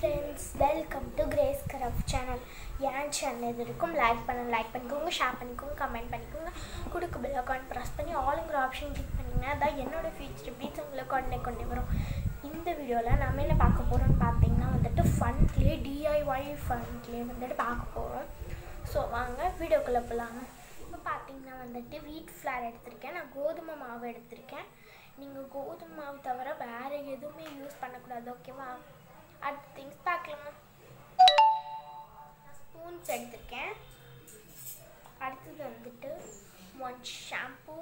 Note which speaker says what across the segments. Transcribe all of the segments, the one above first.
Speaker 1: friends welcome to கிரேஸ் கரப் channel என் சேனல் இது இருக்கும் லைக் பண்ண லைக் பண்ணிக்கோங்க ஷேர் பண்ணிக்கோங்க கமெண்ட் பண்ணிக்கோங்க கொடுக்க பெல் அக்கௌண்ட் ப்ரெஸ் பண்ணி ஆளுங்கிற ஆப்ஷன் கிளிக் பண்ணிங்கன்னா அதான் என்னோட ஃபியூச்சர் பீட்ஸ் உங்களுக்கு உடனே கொண்டு வரும் இந்த வீடியோவில் நம்ம என்ன பார்க்க போகிறோம்னு பார்த்தீங்கன்னா வந்துட்டு fun clay DIY fun clay வந்துட்டு பார்க்க போகிறோம் ஸோ வாங்க வீடியோக்குள்ளே போகலாம் இப்போ பார்த்தீங்கன்னா வந்துட்டு வீட் ஃப்ளார் எடுத்திருக்கேன் நான் கோதுமை மாவு எடுத்திருக்கேன் நீங்கள் கோதுமை மாவு தவிர வேறு எதுவுமே யூஸ் பண்ணக்கூடாது ஓகேவா அடுத்த திங்ஸ் பார்க்கலாம் ஸ்பூன்ஸ் எடுத்திருக்கேன் அடுத்தது வந்துட்டு ஒன் ஷாம்பூ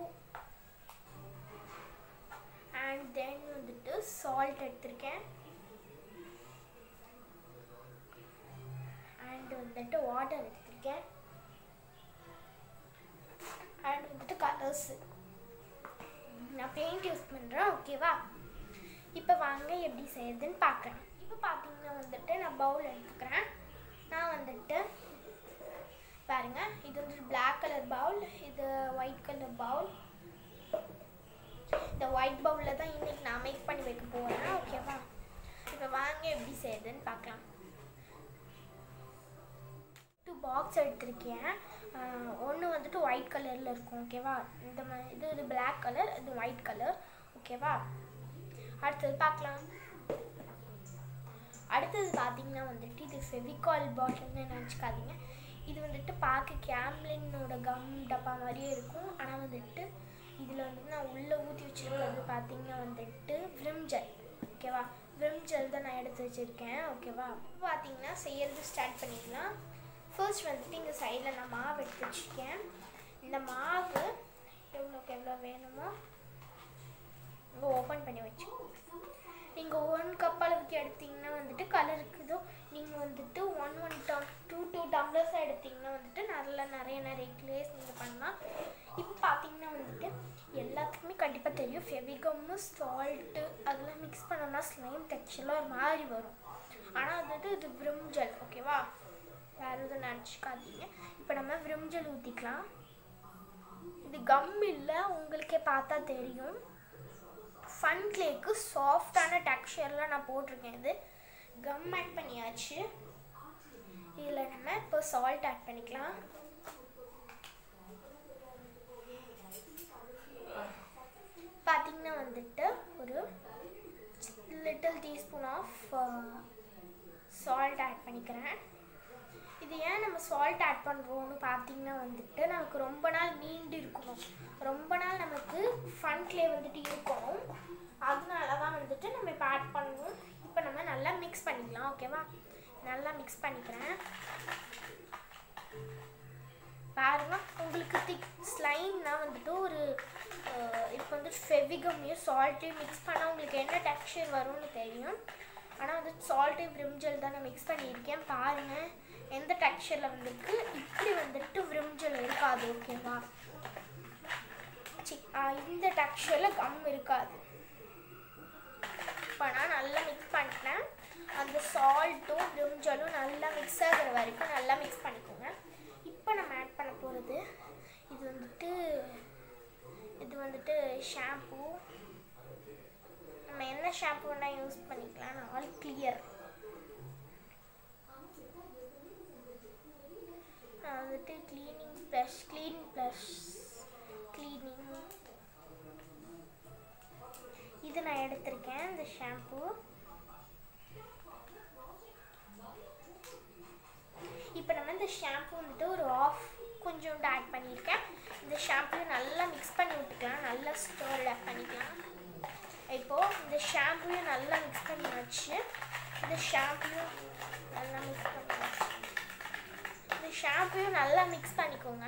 Speaker 1: அண்ட் தென் வந்துட்டு சால்ட் எடுத்திருக்கேன் அண்ட் வந்துட்டு வாட்டர் எடுத்திருக்கேன் அண்ட் வந்துட்டு கலர்ஸு நான் பெயிண்ட் யூஸ் பண்ணுறேன் ஓகேவா இப்போ வாங்க எப்படி செய்யுதுன்னு பார்க்குறேன் இப்போ பார்த்தீங்கன்னா வந்துட்டு நான் பவுல் எடுத்துக்கிறேன் நான் வந்துட்டு பாருங்க இது வந்துட்டு பிளாக் கலர் பவுல் இது ஒயிட் கலர் பவுல் இந்த ஒயிட் பவுலில் தான் இன்னைக்கு நான் மேக் பண்ணி வைக்க போகிறேன் ஓகேவா இப்போ வாங்க எப்படி செய்யுதுன்னு பார்க்கலாம் டூ பாக்ஸ் எடுத்திருக்கேன் ஒன்று வந்துட்டு ஒயிட் கலரில் இருக்கும் ஓகேவா இந்த மாதிரி இது இது பிளாக் கலர் இது ஒயிட் கலர் ஓகேவா அடுத்தது பார்க்கலாம் அடுத்தது பார்த்தீங்கன்னா வந்துட்டு இது ஃபெவிகால் பாட்டில்னு நினச்சிக்காதீங்க இது வந்துட்டு பார்க்க கேம்லினோட கம் டப்பா மாதிரியே இருக்கும் ஆனால் வந்துட்டு இதில் வந்துட்டு நான் உள்ளே ஊற்றி வச்சுருக்கிறது பார்த்தீங்கன்னா வந்துட்டு விம் ஜெல் ஓகேவா விம் ஜெல் தான் நான் எடுத்து வச்சுருக்கேன் ஓகேவா இப்போ பார்த்தீங்கன்னா செய்யறது ஸ்டார்ட் பண்ணிக்கலாம் ஃபர்ஸ்ட் வந்துட்டு இங்கே சைடில் நான் மாவு எடுத்து வச்சுருக்கேன் இந்த மாவு எவ்வளோக்கு எவ்வளோ வேணுமோ இங்கே ஓப்பன் பண்ணி வச்சுக்கோங்க நீங்கள் ஒன் கப் அளவுக்கு எடுத்தீங்கன்னா வந்துட்டு கலர் இருக்குதோ நீங்கள் வந்துட்டு ஒன் ஒன் டம் டூ டூ டம்ளர்ஸ் எடுத்தீங்கன்னா வந்துட்டு நல்லா நிறைய நிறைய கிளேஸ் நீங்கள் பண்ணலாம் இப்போ பார்த்தீங்கன்னா வந்துட்டு எல்லாத்துக்குமே கண்டிப்பாக தெரியும் ஃபெவிகம்மு சால்ட்டு அதெல்லாம் மிக்ஸ் பண்ணோம்னா ஸ்லைம் டெக்ஸ்டரில் ஒரு மாதிரி வரும் ஆனால் வந்துட்டு இது விம் ஜெல் ஓகேவா வேறு எதுவும் நினச்சிக்காதீங்க இப்போ நம்ம விம் ஜெல் ஊற்றிக்கலாம் இது கம் இல்லை உங்களுக்கே பார்த்தா தெரியும் ஃபன் கிளேக்கு சாஃப்டான டெக்ஸ்சரில் நான் போட்டிருக்கேன் இது கம் ஆட் பண்ணியாச்சு இதில் நம்ம இப்போ சால்ட் ஆட் பண்ணிக்கலாம் பார்த்தீங்கன்னா வந்துட்டு ஒரு little teaspoon of salt add பண்ணிக்கிறேன் இது ஏன் நம்ம சால்ட் ஆட் பண்ணுறோம்னு பார்த்தீங்கன்னா வந்துட்டு நமக்கு ரொம்ப நாள் நீண்டு இருக்கணும் ரொம்ப நாள் நமக்கு ஃபன்க்லே வந்துட்டு இருக்கணும் அதனால தான் வந்துட்டு நம்ம இப்போ ஆட் பண்ணணும் இப்போ நம்ம நல்லா மிக்ஸ் பண்ணிக்கலாம் ஓகேவா நல்லா மிக்ஸ் பண்ணிக்கிறேன் பாருங்க உங்களுக்கு திக் ஸ்லைம்னா வந்துட்டு ஒரு இப்போ வந்துட்டு ஃபெவிகமையும் சால்ட்டையும் மிக்ஸ் பண்ணால் உங்களுக்கு என்ன டெக்ஸ்சர் வரும்னு தெரியும் ஆனால் வந்துட்டு சால்ட்டையும் விரிம்ஜல் தான் நான் மிக்ஸ் பண்ணியிருக்கேன் பாருங்கள் எந்த டெக்ஸ்சரில் வந்துருக்கு இப்படி வந்துட்டு விரிம்ஜல் இருக்காது ஓகேவா சி இந்த டெக்ஸ்சரில் கம் இருக்காது இப்போ நான் நல்லா மிக்ஸ் பண்ணிட்டேன் அந்த சால்ட்டும் விரிம்ஜலும் நல்லா மிக்ஸ் ஆகிற வரைக்கும் நல்லா மிக்ஸ் பண்ணிக்கோங்க இப்போ நம்ம ஆட் பண்ண போகிறது இது வந்துட்டு இது வந்துட்டு ஷாம்பூ நம்ம என்ன ஷாம்பு வேணால் யூஸ் பண்ணிக்கலாம் ஆல் கிளியர் நான் வந்துட்டு cleaning plus clean plus cleaning இது நான் எடுத்திருக்கேன் இந்த ஷாம்பு இப்போ நம்ம இந்த ஷாம்பு வந்துட்டு ஒரு ஆஃப் கொஞ்சோண்டு ஆட் பண்ணியிருக்கேன் இந்த ஷாம்பு நல்லா மிக்ஸ் பண்ணி விட்டுக்கலாம் நல்லா ஸ்டோர் ஆட் பண்ணிக்கலாம் இப்போது இந்த ஷாம்புவையும் நல்லா மிக்ஸ் பண்ணி வச்சு இந்த ஷாம்புயும் நல்லா மிக்ஸ் பண்ணி வச்சு இந்த ஷாம்புயும் நல்லா மிக்ஸ் பண்ணிக்கோங்க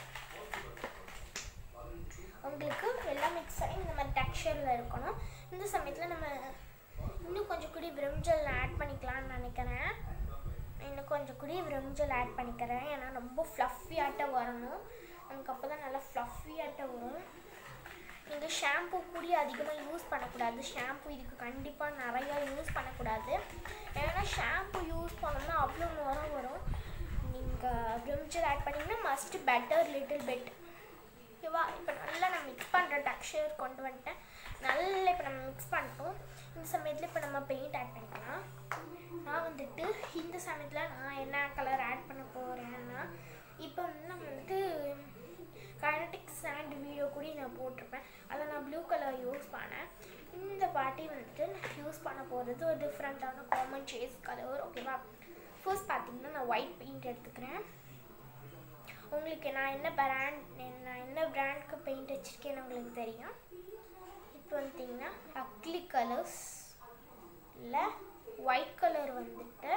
Speaker 1: உங்களுக்கு எல்லாம் மிக்ஸ் ஆகி இந்த மாதிரி டெக்ஸ்சரில் இருக்கணும் இந்த சமயத்தில் நம்ம இன்னும் கொஞ்சம் கூடி விரிம்ஜல் ஆட் பண்ணிக்கலாம்னு நினைக்கிறேன் இன்னும் கொஞ்சம் கூடி விரிம்ஜல் ஆட் பண்ணிக்கிறேன் ஏன்னா ரொம்ப ஃப்ளஃபியாட்ட வரணும் நமக்கு அப்போ தான் நல்லா ஃப்ளஃபியாட்ட வரும் நீங்கள் ஷாம்பு கூடி அதிகமாக யூஸ் பண்ணக்கூடாது ஷாம்பு இதுக்கு கண்டிப்பாக நிறையா யூஸ் பண்ணக்கூடாது ஏன்னா ஷாம்பு யூஸ் பண்ணோம்னா அவ்வளோ நுரம் வரும் நீங்கள் விரிம்ஜல் ஆட் பண்ணிங்கன்னா மஸ்ட் பெட்டர் லிட்டில் பெட் ஓகேவா இப்போ நல்லா நான் மிக்ஸ் பண்ணுற டெக்ஸ்சர் கொண்டு வந்துட்டேன் நல்லா இப்போ நம்ம மிக்ஸ் பண்ணிட்டோம் இந்த சமயத்தில் இப்போ நம்ம பெயிண்ட் ஆட் பண்ணிக்கலாம் நான் வந்துட்டு இந்த சமயத்தில் நான் என்ன கலர் ஆட் பண்ண போகிறேன்னா இப்போ வந்து நம்ம வந்துட்டு கைனடிக் சாண்ட் வீடியோ கூட நான் போட்டிருப்பேன் அதை நான் ப்ளூ கலர் யூஸ் பண்ணேன் இந்த பாட்டி வந்துட்டு நான் யூஸ் பண்ண போகிறது ஒரு டிஃப்ரெண்ட்டான காமன் ஷேஸ் கலர் ஓகேவா ஃபர்ஸ்ட் பார்த்தீங்கன்னா நான் ஒயிட் பெயிண்ட் எடுத்துக்கிறேன் உங்களுக்கு நான் என்ன பிராண்ட் நான் என்ன பிராண்ட்க்கு பெயிண்ட் வச்சுருக்கேன்னு உங்களுக்கு தெரியும் இப்போ வந்துட்டிங்கன்னா அக்லி கலர்ஸ் இல்லை ஒயிட் கலர் வந்துட்டு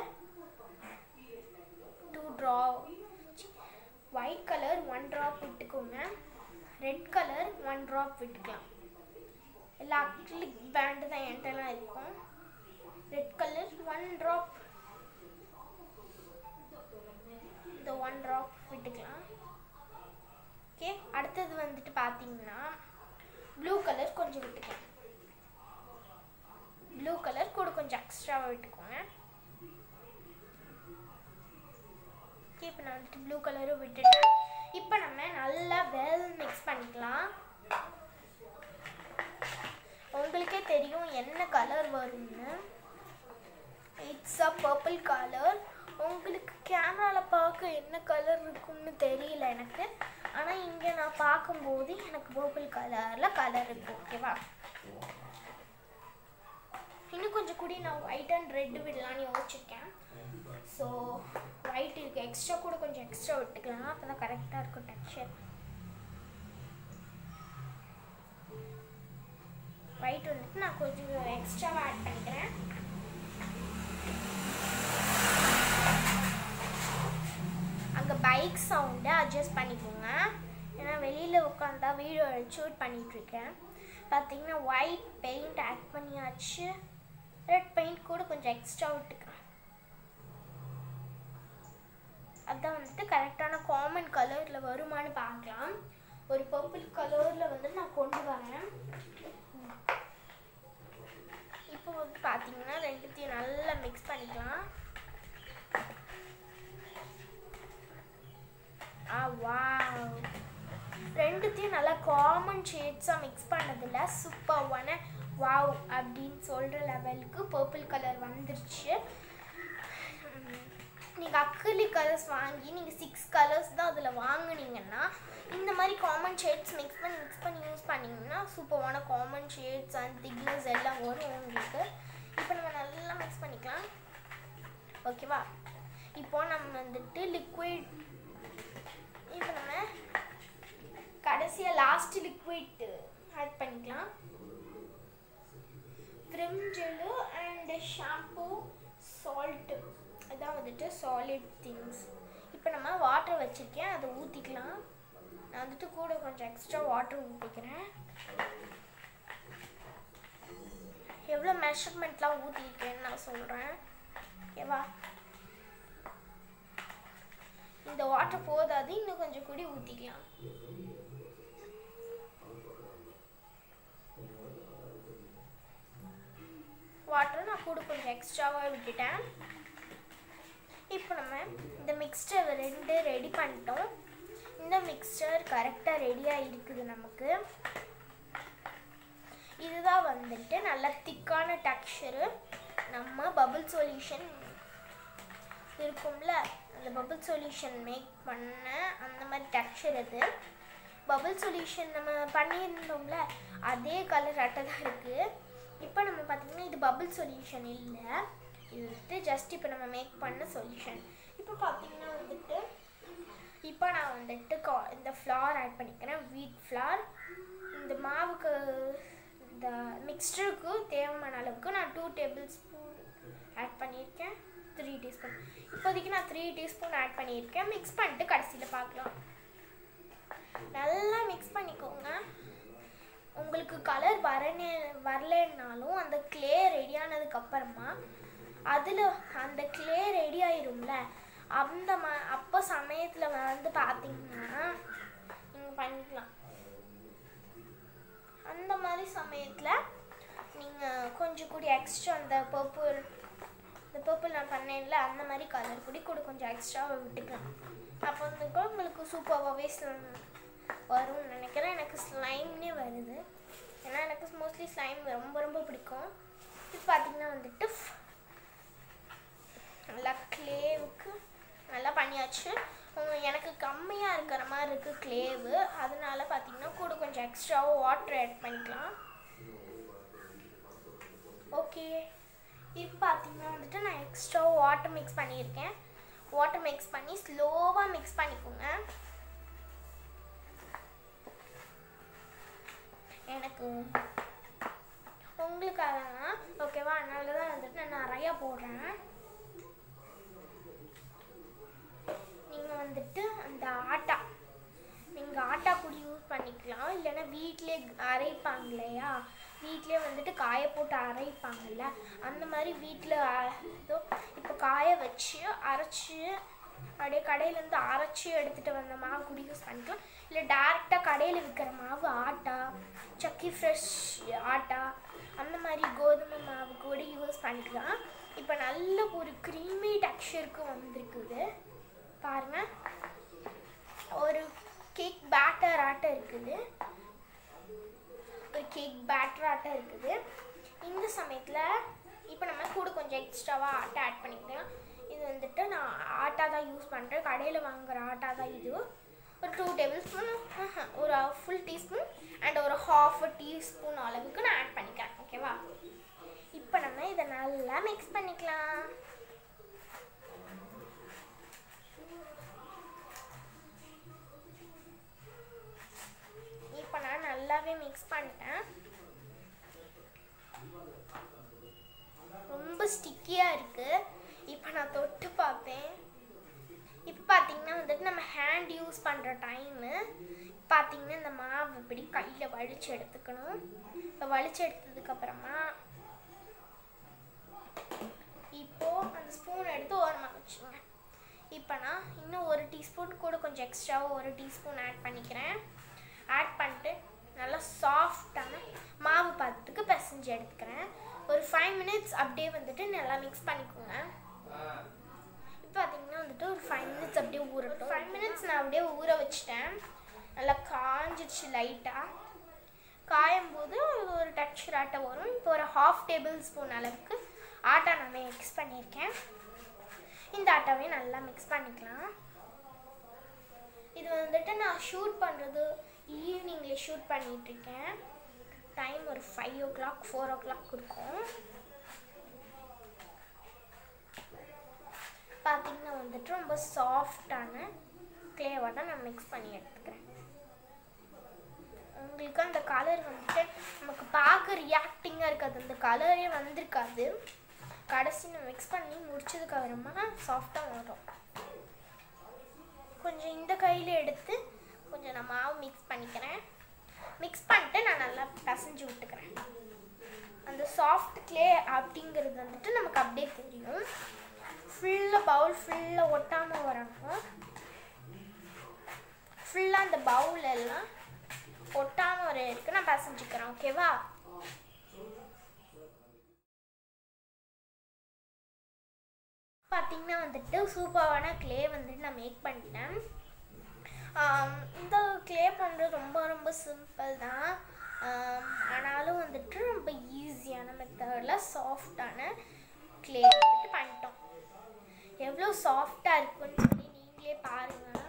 Speaker 1: two drop white colour one drop விட்டுக்கோங்க ரெட் கலர் ஒன் ட்ராப் விட்டுக்கலாம் எல்லா அக்லிக் பேண்டு தான் என்கிட்டலாம் இருக்கும் ரெட் கலர் ஒன் ட்ராப் இந்த ஒன் ட்ராப் விட்டுக்கலாம் ஓகே அடுத்தது வந்துட்டு பார்த்தீங்கன்னா ப்ளூ கலர் கொஞ்சம் விட்டுக்கலாம் ப்ளூ கலர் கூட கொஞ்சம் எக்ஸ்ட்ராவாக விட்டுக்கோங்க ஓகே இப்போ நான் வந்துட்டு ப்ளூ கலரும் விட்டுட்டேன் இப்போ நம்ம நல்லா வெல் மிக்ஸ் பண்ணிக்கலாம் உங்களுக்கே தெரியும் என்ன கலர் வரும்னு இட்ஸ் அ பர்பிள் கலர் உங்களுக்கு கேமராவில் பார்க்க என்ன கலர் இருக்கும்னு தெரியல எனக்கு ஆனால் இங்கே நான் பார்க்கும்போது எனக்கு பர்பிள் கலரில் கலர் இருக்கு ஓகேவா இன்னும் கொஞ்சம் கூடி நான் ஒயிட் அண்ட் ரெட் விடலான்னு யோசிச்சிருக்கேன் ஸோ ஒயிட் இருக்கு எக்ஸ்ட்ரா கூட கொஞ்சம் எக்ஸ்ட்ரா விட்டுக்கலாம் அப்போ தான் கரெக்டாக இருக்கும் டெக்ஸ்சர் ஒயிட் வந்துட்டு நான் கொஞ்சம் எக்ஸ்ட்ராவாக ஆட் பண்ணிக்கிறேன் அங்கே பைக் சவுண்டை அட்ஜஸ்ட் பண்ணிக்கோங்க ஏன்னா வெளியில் உட்காந்தா வீடியோ ஷூட் பண்ணிகிட்ருக்கேன் பார்த்தீங்கன்னா ஒயிட் பெயிண்ட் ஆட் பண்ணியாச்சு ரெட் பெயிண்ட் கூட கொஞ்சம் எக்ஸ்ட்ரா விட்டுக்கிறேன் அதான் வந்துட்டு கரெக்டான காமன் கலரில் வருமானு பார்க்கலாம் ஒரு பர்பிள் கலரில் வந்து நான் கொண்டு வரேன் இப்போ வந்து பார்த்தீங்கன்னா ரெண்டுத்தையும் நல்லா மிக்ஸ் பண்ணிக்கலாம் ஆ வாவ் ரெண்டுத்தையும் நல்லா காமன் ஷேட்ஸாக மிக்ஸ் பண்ணதில் சூப்பர்வான வாவ் அப்படின்னு சொல்கிற லெவலுக்கு பர்பிள் கலர் வந்துருச்சு நீங்கள் அக்ரிலி கலர்ஸ் வாங்கி நீங்கள் சிக்ஸ் கலர்ஸ் தான் அதில் வாங்குனீங்கன்னா இந்த மாதிரி காமன் ஷேட்ஸ் மிக்ஸ் பண்ணி மிக்ஸ் பண்ணி யூஸ் பண்ணிங்கன்னா சூப்பரான காமன் ஷேட்ஸ் அண்ட் திக்னஸ் எல்லாம் வரும் உங்களுக்கு இப்போ நம்ம நல்லா மிக்ஸ் பண்ணிக்கலாம் ஓகேவா இப்போ நம்ம வந்துட்டு லிக்விட் இப்போ நம்ம கடைசியாக லாஸ்ட் லிக்விட் ஆட் பண்ணிக்கலாம் cream gel and shampoo salt அதான் வந்துட்டு சாலிட் திங்ஸ் இப்போ நம்ம வாட்டர் வச்சுருக்கேன் அதை ஊற்றிக்கலாம் நான் வந்துட்டு கூட கொஞ்சம் எக்ஸ்ட்ரா வாட்டர் ஊற்றிக்கிறேன் எவ்வளோ மெஷர்மெண்ட்லாம் ஊற்றிருக்கேன்னு நான் சொல்கிறேன் ஓகேவா இந்த வாட்டர் போதாது இன்னும் கொஞ்சம் கூடி ஊற்றிக்கலாம் வாட்டர் நான் கூட கொஞ்சம் எக்ஸ்ட்ராவாக விட்டுட்டேன் இப்போ நம்ம இந்த மிக்ஸ்டர் ரெண்டு ரெடி பண்ணிட்டோம் இந்த மிக்ஸ்டர் கரெக்டாக ரெடியாக இருக்குது நமக்கு இதுதான் வந்துட்டு நல்ல திக்கான டெக்ஸ்சரு நம்ம பபிள் சொல்யூஷன் இருக்கும்ல அந்த பபிள் சொல்யூஷன் மேக் பண்ண அந்த மாதிரி டெக்ஸ்சர் இது பபிள் சொல்யூஷன் நம்ம பண்ணியிருந்தோம்ல அதே கலர் அட்டை தான் இருக்குது இப்போ நம்ம பார்த்திங்கன்னா இது பபிள் சொல்யூஷன் இல்லை இது வந்துட்டு ஜஸ்ட் இப்போ நம்ம மேக் பண்ண சொல்யூஷன் இப்போ பார்த்தீங்கன்னா வந்துட்டு இப்போ நான் வந்துட்டு கா இந்த ஃப்ளார் ஆட் பண்ணிக்கிறேன் வீட் ஃப்ளார் இந்த மாவுக்கு இந்த மிக்ஸ்டருக்கு தேவையான அளவுக்கு நான் டூ டேபிள் ஸ்பூன் ஆட் பண்ணியிருக்கேன் த்ரீ டீஸ்பூன் இப்போதைக்கு நான் த்ரீ டீஸ்பூன் ஆட் பண்ணியிருக்கேன் மிக்ஸ் பண்ணிட்டு கடைசியில் பார்க்கலாம் நல்லா மிக்ஸ் பண்ணிக்கோங்க உங்களுக்கு கலர் வரனே வரலன்னாலும் அந்த க்ளே ரெடி ஆனதுக்கப்புறமா அதில் அந்த க்ளே ரெடி ஆயிரும்ல அந்த ம அப்போ சமயத்தில் வந்து பார்த்தீங்கன்னா நீங்கள் பண்ணிக்கலாம் அந்த மாதிரி சமயத்தில் நீங்கள் கொஞ்சம் கூடி எக்ஸ்ட்ரா அந்த பர்பிள் இந்த பர்பிள் நான் பண்ணேன்ல அந்த மாதிரி கலர் கூடி கூட கொஞ்சம் எக்ஸ்ட்ராவை விட்டுக்கலாம் அப்போ வந்து உங்களுக்கு சூப்பராகவே வரும்னு நினைக்கிறேன் எனக்கு ஸ்லைம்னே வருது ஏன்னா எனக்கு மோஸ்ட்லி ஸ்லைம் ரொம்ப ரொம்ப பிடிக்கும் இப்போ பார்த்தீங்கன்னா வந்துட்டு பண்ணியாச்சு உம், எனக்கு கம்மியாக இருக்கிற மாதிரி இருக்குது க்ளேவு அதனால பார்த்தீங்கன்னா கூட கொஞ்சம் எக்ஸ்ட்ராவாக வாட்டர் ஆட் பண்ணிக்கலாம் ஓகே இப்போ பார்த்தீங்கன்னா வந்துட்டு நான் எக்ஸ்ட்ரா வாட்டர் மிக்ஸ் பண்ணியிருக்கேன் வாட்டர் மிக்ஸ் பண்ணி ஸ்லோவாக மிக்ஸ் பண்ணிக்கோங்க எனக்கு உங்களுக்காக தான் ஓகேவா அதனால தான் வந்துட்டு நான் நிறையா போடுறேன் நீங்கள் வந்துட்டு அந்த ஆட்டா நீங்கள் ஆட்டா பொடி யூஸ் பண்ணிக்கலாம் இல்லைன்னா வீட்டிலே அரைப்பாங்க இல்லையா வீட்டிலே வந்துட்டு காய போட்டு அரைப்பாங்கல்ல அந்த மாதிரி வீட்டில் இதோ இப்போ காய வச்சு அரைச்சி அப்படியே கடையிலேருந்து அரைச்சி எடுத்துகிட்டு வந்த மாவு கூட யூஸ் பண்ணிக்கலாம் இல்லை டேரெக்டாக கடையில் விற்கிற மாவு ஆட்டா சக்கி ஃப்ரெஷ் ஆட்டா அந்த மாதிரி கோதுமை மாவு கூட யூஸ் பண்ணிக்கலாம் இப்போ நல்ல ஒரு க்ரீமி டெக்ஸ்சருக்கு வந்திருக்குது பாருங்கள் ஒரு கேக் பேட்டர் ஆட்டம் இருக்குது ஒரு கேக் பேட்டர் ஆட்டம் இருக்குது இந்த சமயத்தில் இப்போ நம்ம கூட கொஞ்சம் எக்ஸ்ட்ராவாக ஆட்டை ஆட் பண்ணிக்கலாம் இது வந்துட்டு நான் ஆட்டா தான் யூஸ் பண்ணுறேன் கடையில் வாங்குற ஆட்டா தான் இது ஒரு டூ டேபிள் ஸ்பூன் ஒரு ஃபுல் டீஸ்பூன் அண்ட் ஒரு ஹாஃப் டீஸ்பூன் அளவுக்கு நான் ஆட் பண்ணிக்கிறேன் ஓகேவா இப்போ நம்ம இதை நல்லா மிக்ஸ் பண்ணிக்கலாம் இப்போ நான் நல்லாவே மிக்ஸ் பண்ணிட்டேன் ரொம்ப ஸ்டிக்கியாக இருக்குது இப்போ நான் தொட்டு பார்த்தேன் இப்போ பார்த்தீங்கன்னா வந்துட்டு நம்ம ஹேண்ட் யூஸ் பண்ணுற டைமு பார்த்தீங்கன்னா இந்த மாவு இப்படி கையில் வலிச்சு எடுத்துக்கணும் இப்போ வலிச்சு எடுத்ததுக்கப்புறமா இப்போது அந்த ஸ்பூன் எடுத்து ஓரமாக வச்சுங்க இப்போ நான் இன்னும் ஒரு டீஸ்பூன் கூட கொஞ்சம் எக்ஸ்ட்ராவாக ஒரு டீஸ்பூன் ஆட் பண்ணிக்கிறேன் ஆட் பண்ணிட்டு நல்லா சாஃப்டான மாவு பதத்துக்கு பிசைஞ்சு எடுத்துக்கிறேன் ஒரு ஃபைவ் மினிட்ஸ் அப்படியே வந்துட்டு நல்லா மிக்ஸ் பண்ணிக்கோங்க இப்போ பார்த்தீங்கன்னா வந்துட்டு ஒரு ஃபைவ் மினிட்ஸ் அப்படியே ஊறட்டும் ஃபைவ் மினிட்ஸ் நான் அப்படியே ஊற வச்சிட்டேன் நல்லா காஞ்சிடுச்சு லைட்டாக காயும் போது இது ஒரு டெக்ஸ்சர் ஆட்டை வரும் இப்போ ஒரு ஹாஃப் டேபிள் ஸ்பூன் அளவுக்கு ஆட்டா நான் மிக்ஸ் பண்ணியிருக்கேன் இந்த ஆட்டாவே நல்லா மிக்ஸ் பண்ணிக்கலாம் இது வந்துட்டு நான் ஷூட் பண்ணுறது ஈவினிங்கில் ஷூட் பண்ணிகிட்ருக்கேன் டைம் ஒரு five o'clock four o'clock இருக்கும் பார்த்தீங்கன்னா வந்துட்டு ரொம்ப சாஃப்டான கிளேவாக தான் நான் மிக்ஸ் பண்ணி எடுத்துக்கிறேன் உங்களுக்கு அந்த கலர் வந்துட்டு நமக்கு பார்க்க ரியாக்டிங்காக இருக்காது அந்த கலரே வந்திருக்காது கடைசி நான் மிக்ஸ் பண்ணி முடிச்சதுக்கு அப்புறமா சாஃப்டாக வரும் கொஞ்சம் இந்த கையில் எடுத்து கொஞ்சம் நான் மாவு மிக்ஸ் பண்ணிக்கிறேன் மிக்ஸ் பண்ணிட்டு நான் நல்லா பிசைஞ்சு விட்டுக்கிறேன் அந்த சாஃப்ட் க்ளே அப்படிங்கிறது வந்துட்டு நமக்கு அப்படியே தெரியும் ஃபுல்லாக பவுல் ஃபுல்லாக ஒட்டாமல் வரணும் ஃபுல்லாக அந்த பவுல் எல்லாம் ஒட்டாமல் வர இருக்கு நான் பிசைஞ்சுக்கிறேன் ஓகேவா பார்த்தீங்கன்னா வந்துட்டு சூப்பரான க்ளே வந்துட்டு நான் மேக் பண்ணிட்டேன் ஆம், இந்த க்ளே பண்ணுறது ரொம்ப ரொம்ப சிம்பிள் தான் ஆம், ஆனாலும் வந்துட்டு ரொம்ப ஈஸியான மெத்தடில் சாஃப்டான க்ளே வந்துட்டு பண்ணிட்டோம் எவ்வளோ சாஃப்டாக இருக்குன்னு சொல்லி நீங்களே பாருங்கள்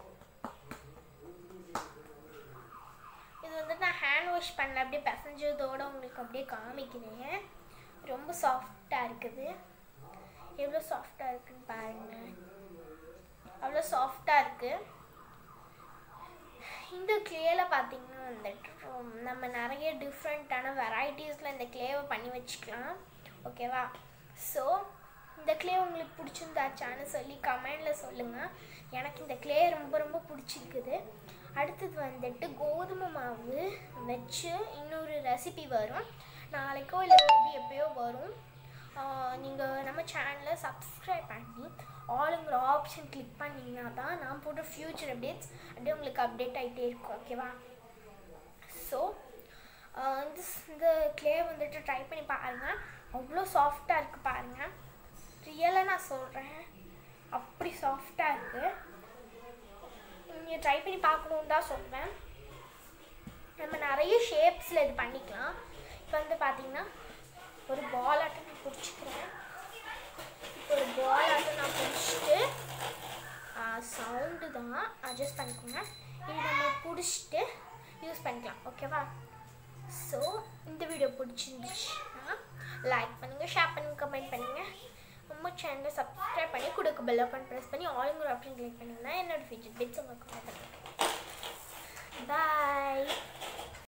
Speaker 1: இது வந்து நான் ஹேண்ட் வாஷ் பண்ண அப்படியே பிசைஞ்சதோட உங்களுக்கு அப்படியே காமிக்கிறேன் ரொம்ப சாஃப்டாக இருக்குது எவ்வளோ சாஃப்டாக இருக்குன்னு பாருங்கள் அவ்வளோ சாஃப்டாக இருக்குது இந்த க்ளேல பார்த்தீங்கன்னா வந்துட்டு ரொம்- நம்ம நிறைய டிஃப்ரெண்ட்டான வெரைட்டிஸில் இந்த க்ளேவை பண்ணி வச்சுக்கலாம் ஓகேவா ஸோ இந்த க்ளே உங்களுக்கு பிடிச்சிருந்தாச்சான்னு சொல்லி கமெண்டில் சொல்லுங்கள் எனக்கு இந்த க்ளே ரொம்ப ரொம்ப பிடிச்சிருக்குது அடுத்தது வந்துட்டு கோதுமை மாவு வச்சு இன்னொரு ரெசிபி வரும் நாளைக்கோ இல்லை மேபி எப்பயோ வரும் நீங்கள் நம்ம சேனலை சப்ஸ்கிரைப் பண்ணி ஆளுங்கிற ஆப்ஷன் கிளிக் பண்ணிங்கன்னா தான் நான் போட்ட ஃப்யூச்சர் அப்டேட்ஸ் அப்படியே உங்களுக்கு அப்டேட் ஆகிட்டே இருக்கும் ஓகேவா ஸோ இந்த இந்த க்ளே வந்துட்டு ட்ரை பண்ணி பாருங்கள் அவ்வளோ சாஃப்டாக இருக்குது பாருங்கள் ரியலாக நான் சொல்கிறேன் அப்படி சாஃப்டாக இருக்குது நீங்கள் ட்ரை பண்ணி பார்க்கணுன்னு தான் சொல்வேன் நம்ம நிறைய ஷேப்ஸில் இது பண்ணிக்கலாம் இப்போ வந்து பார்த்தீங்கன்னா ஒரு பால் ஆட்டம் நான் பிடிச்சிக்கிறேன் இப்போ ஒரு பால் ஆட்டம் நான் பிடிச்சிட்டு தான் அட்ஜஸ்ட் பண்ணிக்கோங்க இது நம்ம பிடிச்சிட்டு யூஸ் பண்ணிக்கலாம் ஓகேவா ஸோ இந்த வீடியோ பிடிச்சிருந்துச்சுன்னா லைக் பண்ணுங்கள் ஷேர் பண்ணுங்கள் கமெண்ட் பண்ணுங்கள் நம்ம சேனலை சப்ஸ்கிரைப் பண்ணி கொடுக்க பெல் ஆப்பன் ப்ரெஸ் பண்ணி ஆளுங்கிற ஆப்ஷன் கிளிக் பண்ணிங்கன்னா என்னோட ஃபீச்சர் பிட்ஸ் உங்களுக்கு கால் பண்ணுங்கள் பாய்